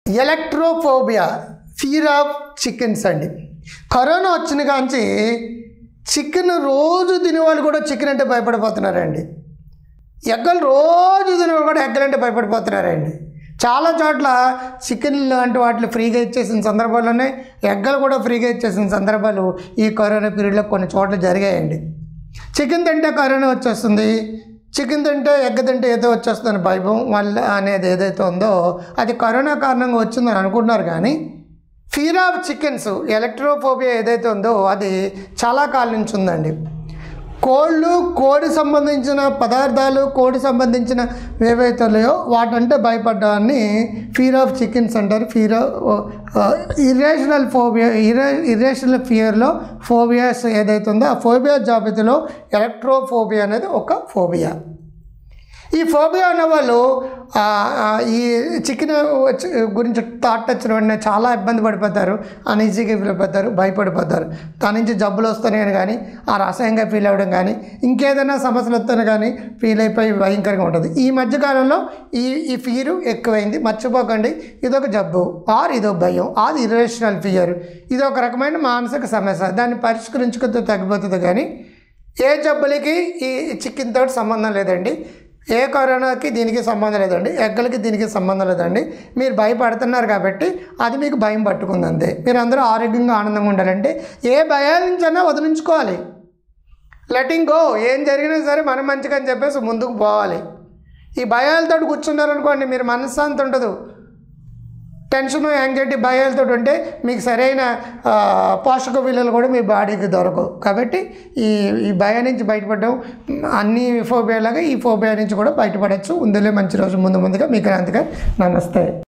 ఎలక్ట్రోఫోబియా fear of chickens అండి corona వచ్చిన కాంచి చికెన్ రోజు తినేవాళ్ళు కూడా చికెన్ అంటే భయపడిపోతున్నారండి ఎగ్గలు రోజు తినేవాళ్ళు కూడా ఎగ్గలంటే భయపడిపోతున్నారండి చాలా చోట్ల చికెన్ లాంటి వాటిని ఫ్రీగా ఇచ్చేసిన సందర్భాలు ఉన్నాయి ఎగ్గలు కూడా ఫ్రీగా ఇచ్చేసిన సందర్భాలు ఈ కరోనా పీరియడ్లో కొన్ని చోట్ల జరిగాయండి చికెన్ తింటే కరోనా వచ్చేస్తుంది చికెన్ తింటే ఎగ్గ తింటే ఏదో వచ్చేస్తుంది భయం వల్ల అనేది ఏదైతే ఉందో అది కరోనా కారణంగా వచ్చిందని అనుకుంటున్నారు కానీ ఫీర్ ఆఫ్ చికెన్స్ ఎలక్ట్రోఫోబియా ఏదైతే ఉందో అది చాలా కాలం నుంచి ఉందండి కోళ్ళు కోడి సంబంధించిన పదార్థాలు కోడి సంబంధించిన ఏవైతే ఉన్నాయో వాటంటే భయపడ్డాన్ని ఫీర్ ఆఫ్ చికెన్స్ అంటారు ఫీర్ ఇరేషనల్ ఫోబియా ఇరే ఇరేషనల్ ఫియర్లో ఫోబియాస్ ఏదైతే ఉందో ఆ ఫోబియా జాబితాలో ఎలక్ట్రోఫోబియా అనేది ఒక ఫోబియా ఈ ఫోబియా ఉన్న వాళ్ళు ఆ, ఆ, ఈ చికెన్ వచ్చి- గురించి థాట్ వచ్చిన వెంటనే చాలా ఇబ్బంది పడిపోతారు అనీజీగా ఫీల్ అయిపోతారు భయపడిపోతారు దాని నుంచి జబ్బులు వస్తున్నాయని కానీ ఆ రసాయంగా ఫీల్ అవ్వడం కానీ ఇంకేదైనా సమస్యలు వస్తాయని కానీ ఫీల్ అయిపోయి భయంకరంగా ఉంటుంది ఈ మధ్యకాలంలో ఈ ఈ ఫీరు ఎక్కువైంది మర్చిపోకండి ఇదొక జబ్బు ఆర్ ఇదో భయం ఆర్ ఇరేషనల్ ఫియర్ ఇది ఒక రకమైన మానసిక సమస్య దాన్ని పరిష్కరించుకుంటూ తగ్గిపోతుంది కానీ ఏ జబ్బులకి ఈ చికెన్ తోటి సంబంధం లేదండి ఏ కరోనాకి దీనికి సంబంధం లేదండి ఎగ్గలకి దీనికి సంబంధం లేదండి మీరు భయపడుతున్నారు కాబట్టి అది మీకు భయం పట్టుకుంది అంతే మీరు అందరూ ఆరోగ్యంగా ఆనందంగా ఉండాలంటే ఏ భయాల నుంచైనా వదిలించుకోవాలి లెటింగ్ గో ఏం జరిగినా సరే మనం మంచిగా అని చెప్పేసి ముందుకు పోవాలి ఈ భయాలతో కూర్చున్నారనుకోండి మీరు మనశ్శాంతి ఉండదు టెన్షన్ యాంగ్జైటీ భయాలతో ఉంటే మీకు సరైన ఆ, పోషక విలువలు కూడా మీ బాడీకి దొరకవు కాబట్టి ఈ ఈ భయం నుంచి బయటపడడం అన్ని ఫోబియాలాగా ఈ ఫోబియా నుంచి కూడా బయటపడవచ్చు ఉందిలే మంచి రోజు ముందు ముందుగా మీకు అందుకే నమస్తే